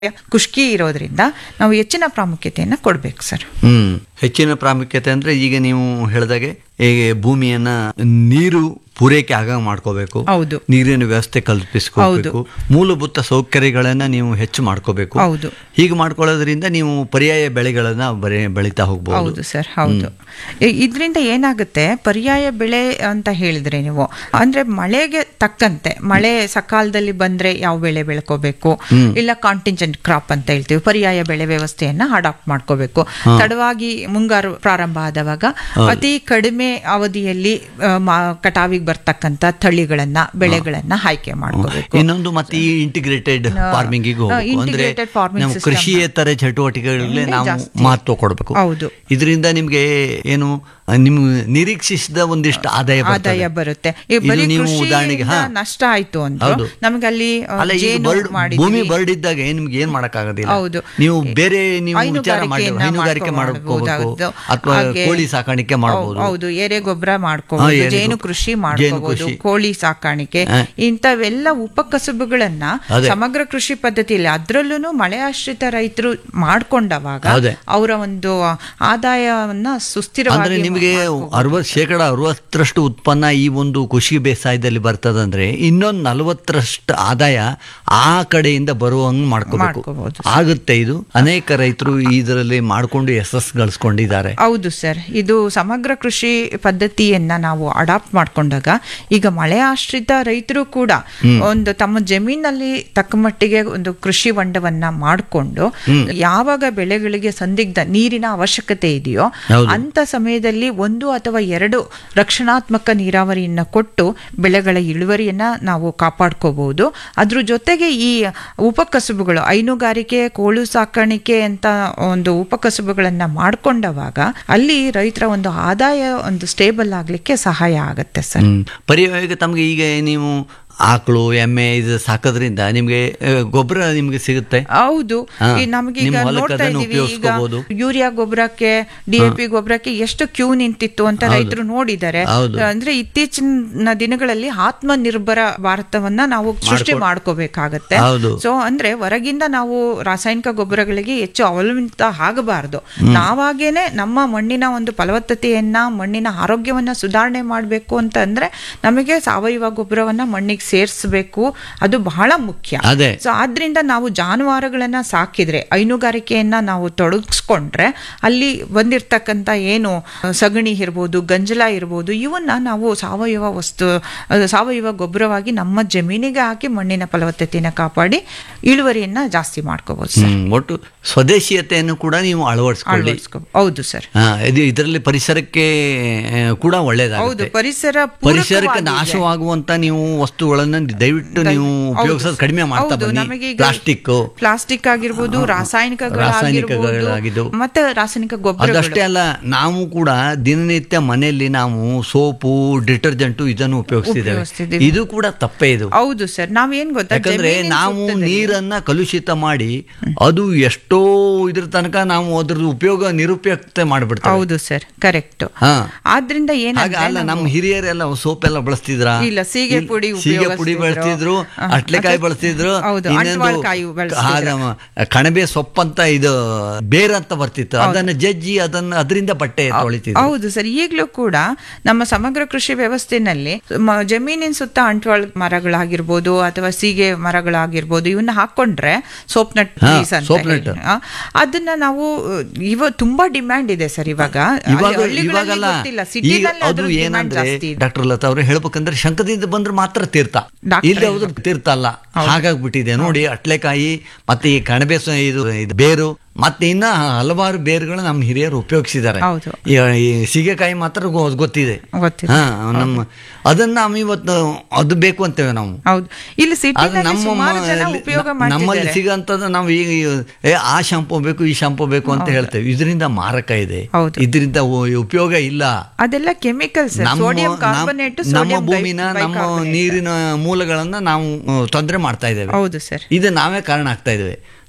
ಖುಷ್ಕಿ ಇರೋದ್ರಿಂದ ನಾವು ಹೆಚ್ಚಿನ ಪ್ರಾಮುಖ್ಯತೆಯನ್ನು ಕೊಡಬೇಕು ಸರ್ ಹ್ಮ್ ಹೆಚ್ಚಿನ ಪ್ರಾಮುಖ್ಯತೆ ಅಂದ್ರೆ ಈಗ ನೀವು ಹೇಳಿದಾಗೆ ಈಗ ಭೂಮಿಯನ್ನ ನೀರು ಪೂರೈಕೆ ಆಗ ಮಾಡ್ಕೋಬೇಕು ಹೌದು. ನೀರಿನ ವ್ಯವಸ್ಥೆ ಕಲ್ಪಿಸ್ಕೋಬೇಕು ಮೂಲಭೂತ ಸೌಕರ್ಯಗಳನ್ನ ನೀವು ಹೆಚ್ಚು ಮಾಡ್ಕೋಬೇಕು ಹೌದು. ಹೀಗೆ ಮಾಡ್ಕೊಳ್ಳೋದ್ರಿಂದ ನೀವು ಪರ್ಯಾಯ ಬೆಳೆಗಳನ್ನ ಬರೀ ಬೆಳೀತಾ ಹೋಗ್ಬೋದು ಹೌದು ಸರ್ ಹೌದು ಇದರಿಂದ ಏನಾಗುತ್ತೆ ಪರ್ಯಾಯ ಬೆಳೆ ಅಂತ ಹೇಳಿದ್ರೆ ನೀವು ಅಂದ್ರೆ ಮಳೆಗೆ ತಕ್ಕಂತೆ ಮಳೆ ಸಕಾಲದಲ್ಲಿ ಬಂದ್ರೆ ಯಾವ ಬೆಳೆ ಬೆಳ್ಕೋಬೇಕು ಇಲ್ಲ ಕಾಂಟಿಂಜೆಂಟ್ ಕ್ರಾಪ್ ಅಂತ ಹೇಳ್ತೀವಿ ಪರ್ಯಾಯ ಬೆಳೆ ವ್ಯವಸ್ಥೆಯನ್ನ ಅಡಾಪ್ಟ್ ಮಾಡ್ಕೋಬೇಕು ತಡವಾಗಿ ಮುಂಗಾರು ಪ್ರಾರಂಭ ಆದವಾಗ ಅತಿ ಕಡಿಮೆ ಅವಧಿಯಲ್ಲಿ ಆ, ಮಾ- ಕಟಾವಿಗೆ ಬರ್ತಕ್ಕಂತ ತಳಿಗಳನ್ನ ಬೆಳೆಗಳನ್ನ ಆಯ್ಕೆ ಮಾಡ್ಕೋಬೇಕು ಇನ್ನೊಂದು ಮತ್ತೆ ಈ ಇಂಟಿಗ್ರೇಟೆಡ್ ಫಾರ್ಮಿಂಗ್ ಆ, ಅಂದ್ರೆ integrated farming ನಾವು system. ಕೃಷಿಯೇತರ ಚಟುವಟಿಕೆಗಳಿಗೆ ನಾವು ಜಾಸ್ತಿ. ಮಹತ್ವ ಕೊಡಬೇಕು ಹೌದು. ಇದರಿಂದ ನಿಮ್ಗೆ ಏನು ನಿಮ್ ನಿರೀಕ್ಷಿಸಿದ ಒಂದಿಷ್ಟು ಆದಾಯ ಬರ್ತದೆ. ಆದಾಯ ಬರುತ್ತೆ ಈ ಇದು ಬರೀ ನೀವು ಕೃಷಿಯಿಂದ ಉದಾಹರಣೆಗೆ ಹಾ ನಷ್ಟ ಆಯ್ತು ಅಂದ್ರೆ ಹೌದು. ನಮಗೆ ಅಲ್ಲಿ ಆ, ಅಲ್ಲ ಈಗ ಜೇನು ಬರ್ಡ್- ಮಾಡಿದ್ವಿ. ಭೂಮಿ ಬರ್ಡಿದ್ದಾಗ ನಿಮ್ಗೆ ಏನ್ ಮಾಡಕ್ ಆಗೋದಿಲ್ಲ ಹೌದು. ನೀವು ಬೇರೆ ನೀವು ವಿಚಾರ ಮಾಡಿ ಹೈನುಗಾರಿಕೆಯನ್ನ ಹೈನುಗಾರಿಕೆ ಮಾಡ್ಕೊಬೋದು. ಮಾಡ್ಕೋಬೇಕು ಹೌದು. ಅಥವಾ ಹಾಗೆ- ಕೋಳಿ ಸಾಕಾಣಿಕೆ ಮಾಡಬಹುದು ಹೌ- ಹೌದು ಎರೆ ಗೊಬ್ಬರ ಹಾ, ಮಾಡ್ಕೋಬಹುದು ಎರೆ ಜೇನು ಗೊ- ಕೃಷಿ ಜೇನು ಮಾಡ್ಕೋಬಹುದು ಕೃಷಿ. ಕೋಳಿ ಸಾಕಾಣಿಕೆ ಹಾ. ಇಂಥವೆಲ್ಲ ಉಪಕಸಬುಗಳನ್ನ ಅದೇ. ಸಮಗ್ರ ಕೃಷಿ ಪದ್ಧತಿಯಲ್ಲಿ ಅದ್ರಲ್ಲೂ ಮಳೆ ಆಶ್ರಿತ ರೈತರು ಮಾಡ್ಕೊಂಡವಾಗ ಅದೇ. ಅವರ ಒಂದು ಆದಾಯವನ್ನ ಸುಸ್ಥಿರವಾಗಿ ಅಂದ್ರೆ ನಿಮಗೆ ಅರವತ್ ಶೇಕಡ ಅರವತ್ತರಷ್ಟು ಉತ್ಪನ್ನ ಈ ಒಂದು ಕೃಷಿ ಬೇಸಾಯದಲ್ಲಿ ಬರ್ತದಂದ್ರೆ ಇನ್ನೊಂದು ನಲವತ್ತರಷ್ಟು ಆದಾಯ ಆ ಕಡೆಯಿಂದ ಬರುವಂಗ್ ಮಾಡ್ಕೋಬೇಕು ಮಾಡ್ಕೋಬಹುದು. ಆಗುತ್ತೆ ಇದು ಅನೇಕ ರೈತರು ಇದರಲ್ಲಿ ಮಾಡ್ಕೊಂಡು ಯಶಸ್ಸು ಗಳಿಸ್ಕೊಂಡಿದ್ದಾರೆ ಹೌದು ಸರ್ ಇದು ಸಮಗ್ರ ಕೃಷಿ ಪದ್ಧತಿಯನ್ನ ನಾವು ಅಡಾಪ್ಟ್ ಮಾಡ್ಕೊಂಡಾಗ ಈಗ ಮಳೆ ಆಶ್ರಿತ ರೈತರು ಕೂಡ ಒಂದು ತಮ್ಮ ಜಮೀನಲ್ಲಿ ತಕ್ಕ ಮಟ್ಟಿಗೆ ಒಂದು ಕೃಷಿ ಹೊಂಡವನ್ನ ಮಾಡಿಕೊಂಡು ಯಾವಾಗ ಬೆಳೆಗಳಿಗೆ ಸಂದಿಗ್ಧ ನೀರಿನ ಅವಶ್ಯಕತೆ ಇದೆಯೋ ಹೌದು. ಅಂತ ಸಮಯದಲ್ಲಿ ಒಂದು ಅಥವಾ ಎರಡು ರಕ್ಷಣಾತ್ಮಕ ನೀರಾವರಿಯನ್ನ ಕೊಟ್ಟು ಬೆಳೆಗಳ ಇಳುವರಿಯನ್ನ ನಾವು ಕಾಪಾಡ್ಕೋಬಹುದು ಅದ್ರ ಜೊತೆಗೆ ಈ ಉಪಕಸುಬುಗಳು ಹೈನುಗಾರಿಕೆ ಕೋಳು ಸಾಕಾಣಿಕೆ ಅಂತ ಒಂದು ಉಪಕಸುಬುಗಳನ್ನ ಮಾಡ್ಕೊಂಡವಾಗ ಅಲ್ಲಿ ರೈತರ ಒಂದು ಆದಾಯ ಒಂದು ಸ್ಟೇಬಲ್ ಆಗ್ಲಿಕ್ಕೆ ಸಹಾಯ ಆಗತ್ತೆ ಸರ್ ಹ್ಮ್. ಪರ್ಯಾಯವಾಗಿ ತಮ್ಗೆ ಈಗ ನೀವು ಆಕಳು ಎಮ್ಮೆ ಇದು ಸಾಕೋದ್ರಿಂದ ನಿಮ್ಗೆ ಆ, ಗೊಬ್ಬರ ನಿಮ್ಗೆ ಸಿಗುತ್ತೆ ಹೌದು ಹಾ. ಈ ನಮಗೀಗ ನಿಮ್ಮ ಹೊಲಕ್ಕೆ ನೋಡ್ತಾ ಅದನ್ನು ಇದೀವಿ ಈಗ ಉಪಯೋಗಿಸ್ಕೋಬಹುದು. ಯೂರಿಯಾ ಗೊಬ್ಬರಕ್ಕೆ ಡಿ ಎ ಪಿ ಗೊಬ್ಬರಕ್ಕೆ ಎಷ್ಟು ಕ್ಯೂ ನಿಂತಿತ್ತು ಅಂತ ರೈತರು ನೋಡಿದ್ದಾರೆ ಹೌದು. ಅಂದ್ರೆ ಇತ್ತೀಚಿನ ದಿನಗಳಲ್ಲಿ ಆತ್ಮನಿರ್ಭರ ಭಾರತವನ್ನ ನಾವು ಸೃಷ್ಟಿ ಮಾಡ್ಕೋಬೇಕಾಗತ್ತೆ ಹೌದು. ಸೊ ಅಂದ್ರೆ ಹೊರಗಿಂದ ನಾವು ರಾಸಾಯನಿಕ ಗೊಬ್ಬರಗಳಿಗೆ ಹೆಚ್ಚು ಅವಲಂಬಿತ ಆಗಬಾರದು ನಾವಾಗೇನೆ ನಮ್ಮ ಮಣ್ಣಿನ ಒಂದು ಫಲವತ್ತತೆಯನ್ನ ಮಣ್ಣಿನ ಆರೋಗ್ಯವನ್ನ ಸುಧಾರಣೆ ಮಾಡಬೇಕು ಅಂತ ಅಂದ್ರೆ ನಮಗೆ ಸಾವಯವ ಗೊಬ್ಬರವನ್ನ ಮಣ್ಣಿಗೆ ಸೇರಿಸಬೇಕು ಅದು ಬಹಳ ಮುಖ್ಯ ಅದೇ. ಸೊ ಆದ್ರಿಂದ ನಾವು ಜಾನುವಾರುಗಳನ್ನ ಸಾಕಿದ್ರೆ ಹೈನುಗಾರಿಕೆಯನ್ನ ನಾವು ತೊಡಗಿಸ್ಕೊಂಡ್ರೆ ಅಲ್ಲಿ ಬಂದಿರ್ತಕ್ಕಂಥ ಏನು ಅಹ್, ಸಗಣಿ ಇರ್ಬೋದು ಗಂಜಲ ಇರ್ಬೋದು ಇವನ್ನ ನಾವು ಸಾವಯವ ವಸ್ತು ಅಹ್, ಸಾವಯವ ಗೊಬ್ಬರವಾಗಿ ನಮ್ಮ ಜಮೀನಿಗೆ ಹಾಕಿ ಮಣ್ಣಿನ ಫಲವತ್ತತೆಯನ್ನ ಕಾಪಾಡಿ ಇಳುವರಿಯನ್ನ ಜಾಸ್ತಿ ಮಾಡ್ಕೋಬಹುದು ಸರ್ ಹ್ಮ್. ಒಟ್ಟು ಸ್ವದೇಶೀಯತೆಯನ್ನು ಕೂಡ ನೀವು ಅಳವಡಿಸ್ಕೊಳ್ಳಿ ಅಳವಡಿಸ್ಕೊ ಹೌದು ಸರ್ ಹಾ, ಇದು ಇದರಲ್ಲಿ ಪರಿಸರಕ್ಕೆ ಆ, ಕೂಡ ಹೌದು ಒಳ್ಳೇದಾಗುತ್ತೆ ಪರಿಸರ ಪರಿಸರಕ್ಕೆ ಪೂರಕವಾಗಿದೆ. ನಾಶವಾಗುವಂತ ನೀವು ವಸ್ತುಗಳನ್ನ ದಯವಿಟ್ಟು ನೀವು ಹೌದು. ಉಪಯೋಗಿಸೋದು ಕಡಿಮೆ ಮಾಡ್ತಾ ಹೌದು, ಬನ್ನಿ ನಮಗೀಗ ಪ್ಲಾಸ್ಟಿಕ್ ಪ್ಲಾಸ್ಟಿಕ್ ಆಗಿರ್ಬೋದು ರಾಸಾಯನಿಕಗಳಾಗಿರ್ಬೋದು ರಾಸಾಯನಿಕಗಳಾಗಿದ್ದು. ಮತ್ತೆ ರಾಸಾಯನಿಕ ಗೊಬ್ಬರಗಳು ಅದಷ್ಟೇ ಅಲ್ಲ ನಾವು ಕೂಡ ದಿನನಿತ್ಯ ಮನೆಯಲ್ಲಿ ನಾವು ಸೋಪು ಡಿಟರ್ಜೆಂಟು ಇದನ್ನು ಉಪಯೋಗಿಸ್ತಿದ್ದೇವೆ ಉಪಯೋಗಿಸ್ತಿದ್ದೀವಿ. ಇದು ಕೂಡ ತಪ್ಪೇ ಇದು ಹೌದು ಸರ್ ನಾವೇನ್ ಗೊತ್ತಾ ಯಾಕಂದ್ರೆ ಜಮೀನಿನ ನಾವು ಸುತ್ತದಲ್ಲಿ- ನೀರನ್ನ ಕಲುಷಿತ ಮಾಡಿ ಅದು ಎಷ್ಟೋ ಇದ್ರ ತನಕ ನಾವು ಅದ್ರದ್ದು ಉಪಯೋಗ ನಿರುಪಯುಕ್ತ ಮಾಡ್ಬಿಡ್ತೇವೆ ಹೌದು ಸರ್ ಕರೆಕ್ಟ್ ಹಾ ಆದ್ರಿಂದ ಹಾಗ ಏನಂದ್ರೆ ಅಲ್ಲ ನಾವು- ನಮ್ಮ ಹಿರಿಯರೆಲ್ಲ ಸೋಪ್ ಎಲ್ಲ ಬಳಸ್ತಿದ್ರ ಇಲ್ಲ, ಸೀಗೆ ಪುಡಿ ಸೀಗೆ ಪುಡಿ ಉಪಯೋಗಿಸ್ತಿದ್ರು. ಬಳಸ್ತಿದ್ರು ಹ, ಅಟ್ಲೆಕಾಯಿ ಅಥವಾ- ಬಳಸ್ತಿದ್ರು ಹೌದು, ಇನ್ನೊಂದು ಅಂಟ್ವಾಳ್ಕಾಯಿ ಬಳಸ್ತಿದ್ರು. ಆಗ ಕಣಬೆ ಸೊಪ್ಪಂತ ಇದು ಬೇರ್ ಅಂತ ಬರ್ತಿತ್ತು ಅದನ್ನ ಜಜ್ಜಿ ಅದನ್ನ ಅದರಿಂದ ಬಟ್ಟೆ ತೊಳಿತಿದ್ರು ಹೌದು ಸರ್ ಈಗಲೂ ಕೂಡ ನಮ್ಮ ಸಮಗ್ರ ಕೃಷಿ ವ್ಯವಸ್ಥೆನಲ್ಲಿ ಮ- ಜಮೀನಿನ ಸುತ್ತ ಅಂಟ್ವಾಳ ಮರಗಳಾಗಿರ್ಬೋದು ಅಥವಾ ಸೀಗೆ ಮರಗಳಾಗಿರ್ಬೋದು ಇವನ್ನ ಹಾಕೊಂಡ್ರೆ ಸೋಪ್ ನಟ್ ಹಾ, trees ಅಂತ soap nut. ಹೇಳಿ. ಆ, ಅದನ್ನ ನಾವು ಇವ ತುಂಬಾ ಡಿಮ್ಯಾಂಡ್ ಇದೆ ಸರ್ ಇವಾಗ ಅಲ್ಲಿ ಇವಾಗ ಹಳ್ಳಿಗಳಲ್ಲಿ ಇವಾಗಲ್ಲ ಗೊತ್ತಿಲ್ಲ ಈಗ ಸಿಟಿನಲ್ಲಿ ಅದು ಅದ್ರ demand ಏನಂದ್ರೆ ಜಾಸ್ತಿ ಇದೆ. ಡಾಕ್ಟರ್ ಲತಾ ಅವ್ರು ಹೇಳ್ಬೇಕಂದ್ರೆ ಶಂಕದಿಂದ ಬಂದ್ರೆ ಮಾತ್ರ ತೀರ್ಥ ಡಾಕ್ಟ್ರೇ ಇಲ್ಲಿ ಯಾವ್ದು ತೀರ್ಥ ಅಲ್ಲ ಹಾಗಾಗ್ಬಿಟ್ಟಿದೆ ನೋಡಿ ಅಟ್ಲೆಕಾಯಿ ಮತ್ತೆ ಈ ಕಣಬೆ ಸ- ಇದು ಇದು ಬೇರು ಮತ್ತೆ ಇನ್ನ ಹಲವಾರು ಬೇರುಗಳು ನಮ್ಮ ಹಿರಿಯರು ಉಪಯೋಗಿಸಿದ್ದಾರೆ ಹೌದು. ಈ ಈ ಸೀಗೆಕಾಯಿ ಮಾತ್ರ ಗೊ- ಗೊತ್ತಿದೆ ಗೊತ್ತಿದೆ. ಹಾ ನಮ್ಮ ಅದನ್ನ ನಾವು ಇವತ್ತು ಅದು ಬೇಕು ಅಂತೇವೆ ನಾವು ಹೌದು ಇಲ್ಲಿ ಅದು ಸಿಟಿನಲ್ಲಿ ನಮ್ಮ ಸುಮಾರು ಜನ ಮ- ಉಪಯೋಗ ನಮ್ಮಲ್ಲಿ ಮಾಡ್ತಿದ್ದಾರೆ ಸಿಗಂತದ್ದು ನಾವು ಈಗ ಏ ಆ ಶಾಂಪೂ ಬೇಕು ಈ ಶಾಂಪೂ ಬೇಕು ಅಂತ ಹೇಳ್ತೇವೆ ಇದರಿಂದ ಮಾರಕ ಇದೆ ಹೌದು. ಇದರಿಂದ ಉ- ಉಪಯೋಗ ಇಲ್ಲ ಅದೆಲ್ಲ ಕೆಮಿಕಲ್ಸ್ ನಮ್ಮ ಸೋಡಿಯಂ ನಮ್ಮ- ಕಾರ್ಬನೇಟ್ ನಮ್ಮ ಸೋಡಿಯಂ ಭೂಮಿನ ನಮ್ಮ ನೀರಿನ ಮೂಲಗಳನ್ನ ನಾವು ತೊಂದರೆ ಮಾಡ್ತಾ ಇದ್ದೇವೆ ಹೌದು ಸರ್ ಇದು ನಾವೇ ಕಾರಣ ಆಗ್ತಾ ಇದ್ದೇವೆ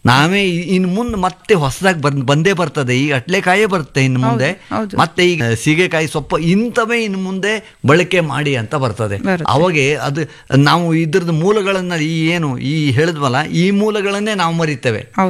ನಾವೇ ಇ- ಇನ್ನು ಮುಂದೆ ಮತ್ತೆ ಹೊಸದಾಗಿ ಬಂದ್ ಬಂದೇ ಬರ್ತದೆ ಈಗ ಅಟ್ಲೆಕಾಯೇ ಬರುತ್ತೆ ಇನ್ನು ಮುಂದೆ ಹೌದು. ಮತ್ತೆ ಈಗ ಸೀಗೆಕಾಯಿ ಸೊಪ್ಪು ಇಂಥವೇ ಇನ್ನು ಮುಂದೆ ಬಳಕೆ ಮಾಡಿ ಅಂತ ಬರ್ತದೆ ಬರುತ್ತೆ. ಅವಾಗೆ ಅದು ನಾವು ಇದ್ರದ್ದು ಮೂಲಗಳನ್ನ ಈ ಏನು ಈ ಹೇಳಿದ್ವಲ್ಲ ಈ ಮೂಲಗಳನ್ನೇ ನಾವು ಮರಿತೇವೆ